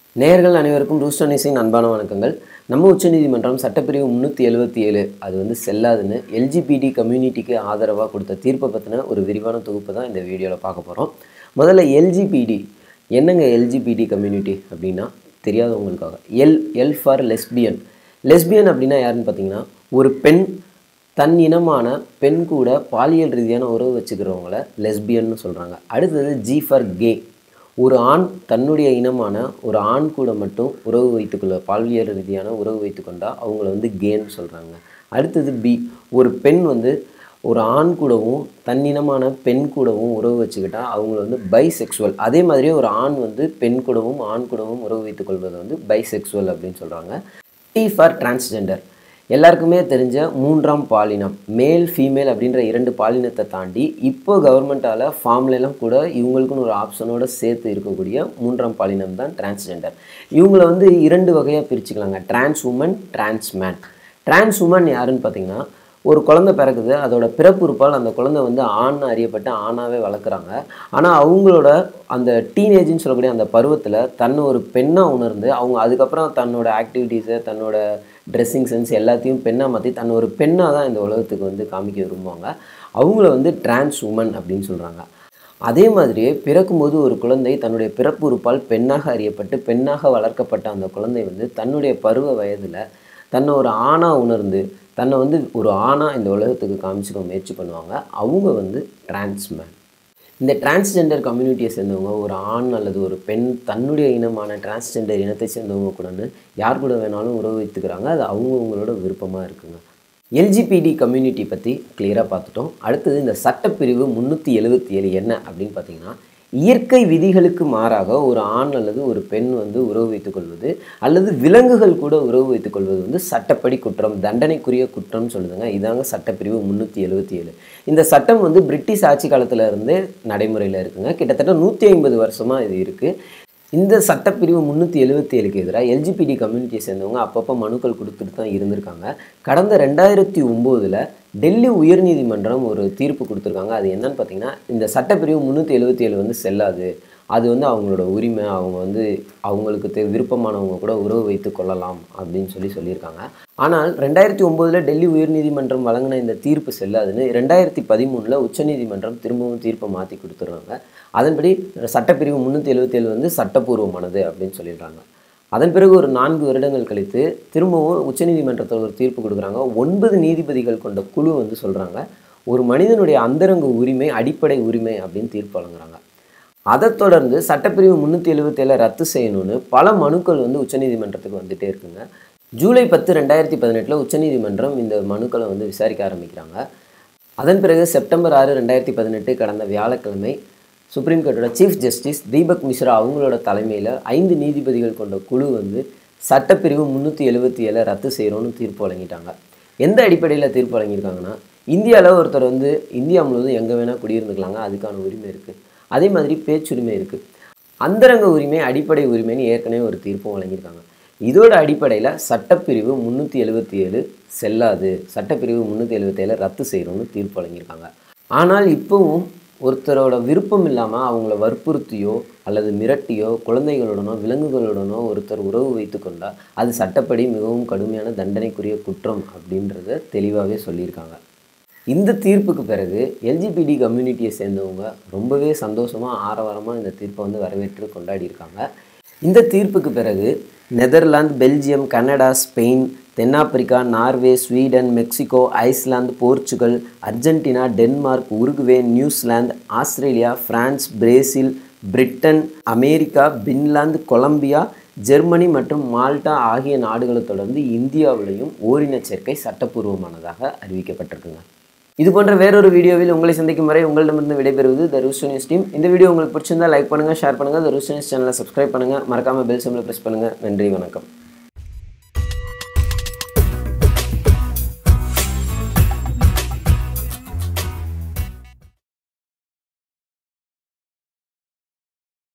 நேயர்கள் அனைவருக்கும் ரூஸ்டனிஸின் அன்பான வணக்கங்கள் நம்ம உச்சநீதிமன்றம் சட்டப்பிரிவு முந்நூற்றி எழுபத்தி ஏழு அது வந்து செல்லாதுன்னு எல்ஜிபிடி கம்யூனிட்டிக்கு ஆதரவாக கொடுத்த தீர்ப்பை பற்றின ஒரு விரிவான தொகுப்பு தான் இந்த வீடியோவில் பார்க்க போகிறோம் முதல்ல எல்ஜிபிடி என்னங்க எல்ஜிபிடி கம்யூனிட்டி அப்படின்னா தெரியாதவங்களுக்காக L L for lesbian lesbian அப்படின்னா யாருன்னு பார்த்தீங்கன்னா ஒரு பெண் தன் இனமான பெண் கூட பாலியல் ரீதியான உறவு வச்சுக்கிறவங்கள லெஸ்பியன்னு சொல்கிறாங்க அடுத்தது ஜி ஃபார் கே ஒரு ஆண் தன்னுடைய இனமான ஒரு ஆண் கூட மட்டும் உறவு வைத்துக்கொள்ள பாலியல் ரீதியான உறவு வைத்துக்கொண்டா அவங்கள வந்து கேன்னு சொல்கிறாங்க அடுத்தது பி ஒரு பெண் வந்து ஒரு ஆண் கூடவும் தன்னினமான பெண் கூடவும் உறவு வச்சுக்கிட்டா அவங்கள வந்து பைசெக்சுவல் அதே மாதிரியே ஒரு ஆண் வந்து பெண் கூடவும் ஆண் கூடவும் உறவு வைத்துக் கொள்வதை வந்து பைசெக்சுவல் அப்படின்னு சொல்கிறாங்க டி ஃபார் டிரான்ஸ்ஜெண்டர் எல்லாருக்குமே தெரிஞ்ச மூன்றாம் பாலினம் மேல் ஃபீமேல் அப்படின்ற இரண்டு பாலினத்தை தாண்டி இப்போ கவர்மெண்ட்டால் ஃபார்ம்லலாம் கூட இவங்களுக்குன்னு ஒரு ஆப்ஷனோட சேர்த்து இருக்கக்கூடிய மூன்றாம் பாலினம் தான் டிரான்ஸ்ஜெண்டர் இவங்கள வந்து இரண்டு வகையாக பிரிச்சுக்கலாங்க trans woman trans man trans woman யாருன்னு பார்த்தீங்கன்னா ஒரு குழந்தை பிறக்குது அதோட பிறப்புறுப்பால் அந்த குழந்தை வந்து ஆண் அறியப்பட்டு ஆணாகவே வளர்க்குறாங்க ஆனால் அவங்களோட அந்த டீனேஜ்னு சொல்லக்கூடிய அந்த பருவத்தில் தன்னை ஒரு பெண்ணாக உணர்ந்து அவங்க அதுக்கப்புறம் தன்னோட ஆக்டிவிட்டீஸை தன்னோட ட்ரெஸ்ஸிங் சென்ஸ் எல்லாத்தையும் பெண்ணாக மாற்றி தன்னை ஒரு பெண்ணாக தான் இந்த உலகத்துக்கு வந்து காமிக்க விரும்புவாங்க அவங்கள வந்து டிரான்ஸ் உமன் அப்படின்னு சொல்கிறாங்க அதே மாதிரியே பிறக்கும்போது ஒரு குழந்தை தன்னுடைய பிறப்பு உறுப்பால் பெண்ணாக அறியப்பட்டு பெண்ணாக வளர்க்கப்பட்ட அந்த குழந்தை வந்து தன்னுடைய பருவ வயதில் தன்னை ஒரு ஆணாக உணர்ந்து தன்னை வந்து ஒரு ஆணாக இந்த உலகத்துக்கு காமிச்சிக்க முயற்சி பண்ணுவாங்க அவங்க வந்து டிரான்ஸ்மேன் இந்த டிரான்ஸ்ஜெண்டர் கம்யூனிட்டியை சேர்ந்தவங்க ஒரு ஆண் அல்லது ஒரு பெண் தன்னுடைய இனமான டிரான்ஸ்ஜெண்டர் இனத்தை சேர்ந்தவங்க கூடன்னு யார் கூட வேணாலும் உறவு வைத்துக்கிறாங்க அது அவங்கவுங்களோட விருப்பமாக இருக்குங்க எல்ஜிபிடி கம்யூனிட்டி பற்றி கிளியராக பார்த்துட்டோம் அடுத்தது இந்த சட்டப்பிரிவு முந்நூற்றி எழுபத்தி ஏழு என்ன அப்படின்னு பார்த்தீங்கன்னா இயற்கை விதிகளுக்கு மாறாக ஒரு ஆண் அல்லது ஒரு பெண் வந்து உறவு வைத்துக் கொள்வது அல்லது விலங்குகள் கூட உறவு வைத்துக் கொள்வது வந்து சட்டப்படி குற்றம் தண்டனைக்குரிய குற்றம்னு சொல்லுதுங்க இதாங்க சட்டப்பிரிவு முந்நூற்றி எழுபத்தி ஏழு இந்த சட்டம் வந்து பிரிட்டிஷ் ஆட்சி காலத்துல இருந்தே நடைமுறையில் இருக்குங்க கிட்டத்தட்ட நூற்றி ஐம்பது வருஷமாக இது இருக்குது இந்த சட்டப்பிரிவு முந்நூற்றி எழுபத்தி ஏழுக்கு எதிராக எல்ஜிபிடி கம்யூனிட்டியை சேர்ந்தவங்க அப்பப்போ மனுக்கள் கொடுத்துட்டு தான் இருந்திருக்காங்க கடந்த ரெண்டாயிரத்தி ஒம்போதில் டெல்லி உயர்நீதிமன்றம் ஒரு தீர்ப்பு கொடுத்துருக்காங்க அது என்னன்னு பார்த்தீங்கன்னா இந்த சட்டப்பிரிவு முந்நூற்றி எழுபத்தி ஏழு வந்து செல்லாது அது வந்து அவங்களோட உரிமை அவங்க வந்து அவங்களுக்கு தெ விருப்பமானவங்க கூட உறவு வைத்து கொள்ளலாம் அப்படின்னு சொல்லி சொல்லியிருக்காங்க ஆனால் ரெண்டாயிரத்தி ஒம்போதில் டெல்லி உயர்நீதிமன்றம் வழங்கின இந்த தீர்ப்பு செல்லாதுன்னு ரெண்டாயிரத்தி பதிமூணில் உச்சநீதிமன்றம் திரும்பவும் தீர்ப்பை மாற்றி கொடுத்துட்றாங்க அதன்படி சட்டப்பிரிவு முந்நூற்றி எழுபத்தேழு வந்து சட்டப்பூர்வமானது அப்படின்னு சொல்லிடுறாங்க அதன் பிறகு ஒரு நான்கு வருடங்கள் கழித்து திரும்பவும் உச்சநீதிமன்றத்தில் ஒரு தீர்ப்பு கொடுக்குறாங்க ஒன்பது நீதிபதிகள் கொண்ட குழு வந்து சொல்கிறாங்க ஒரு மனிதனுடைய அந்தரங்க உரிமை அடிப்படை உரிமை அப்படின்னு தீர்ப்பு வழங்குறாங்க அதைத் தொடர்ந்து சட்டப்பிரிவு முந்நூற்றி எழுபத்தேழை ரத்து செய்யணும்னு பல மனுக்கள் வந்து உச்சநீதிமன்றத்துக்கு வந்துட்டே இருக்குங்க ஜூலை பத்து ரெண்டாயிரத்தி பதினெட்டில் உச்சநீதிமன்றம் இந்த மனுக்களை வந்து விசாரிக்க ஆரம்பிக்கிறாங்க அதன் பிறகு செப்டம்பர் ஆறு ரெண்டாயிரத்தி பதினெட்டு கடந்த வியாழக்கிழமை சுப்ரீம் கோர்ட்டோட சீஃப் ஜஸ்டிஸ் தீபக் மிஸ்ரா அவங்களோட தலைமையில் ஐந்து நீதிபதிகள் கொண்ட குழு வந்து சட்டப்பிரிவு முந்நூற்றி எழுபத்தி ஏழை ரத்து செய்கிறோன்னு தீர்ப்பு வழங்கிட்டாங்க எந்த அடிப்படையில் தீர்ப்பு வழங்கியிருக்காங்கன்னா இந்தியாவில் ஒருத்தர் வந்து இந்தியா முழுவதும் எங்கே வேணால் குடியிருந்துக்கலாங்க அதுக்கான உரிமை இருக்குது அதே மாதிரி பேச்சுரிமை இருக்குது அந்தரங்க உரிமை அடிப்படை உரிமைன்னு ஏற்கனவே ஒரு தீர்ப்பும் வழங்கியிருக்காங்க இதோட அடிப்படையில் சட்டப்பிரிவு முந்நூற்றி எழுபத்தி ஏழு செல்லாது சட்டப்பிரிவு முந்நூற்றி எழுபத்தேழு ரத்து செய்கிறோம்னு தீர்ப்பு வழங்கியிருக்காங்க ஆனால் இப்போவும் ஒருத்தரோட விருப்பம் இல்லாமல் அவங்கள வற்புறுத்தியோ அல்லது மிரட்டியோ குழந்தைகளுடனோ விலங்குகளுடனோ ஒருத்தர் உறவு வைத்து கொண்டால் அது சட்டப்படி மிகவும் கடுமையான தண்டனைக்குரிய குற்றம் அப்படின்றத தெளிவாகவே சொல்லியிருக்காங்க இந்த தீர்ப்புக்கு பிறகு எல்ஜிபிடி கம்யூனிட்டியை சேர்ந்தவங்க ரொம்பவே சந்தோஷமாக ஆரவாரமாக இந்த தீர்ப்பை வந்து வரவேற்று கொண்டாடி இருக்காங்க இந்த தீர்ப்புக்கு பிறகு நெதர்லாந்து பெல்ஜியம் கனடா ஸ்பெயின் தென்னாப்பிரிக்கா Norway Sweden Mexico Iceland Portugal Argentina Denmark Uruguay New Zealand Australia France Brazil Britain America Finland Colombia Germany மற்றும் மால்டா ஆகிய நாடுகளை தொடர்ந்து இந்தியாவிலையும் ஓரின சேர்க்கை சட்டப்பூர்வமானதாக அறிவிக்கப்பட்டிருக்குங்க இது போன்ற வேறொரு வீடியோவில் உங்களை சந்திக்கும் வரை உங்களிடமிருந்து விடைபெறுவது த ரூஸ் நியூஸ் டீம் இந்த வீடியோ உங்களுக்கு பிடிச்சிருந்தா லைக் பண்ணுங்கள் ஷேர் பண்ணுங்கள் த ரூஸ் நியூஸ் சேனலை சப்ஸ்கிரைப் பண்ணுங்கள் மறக்காமல் பெல் சிம்பிளை ப்ரெஸ் பண்ணுங்கள் நன்றி வணக்கம்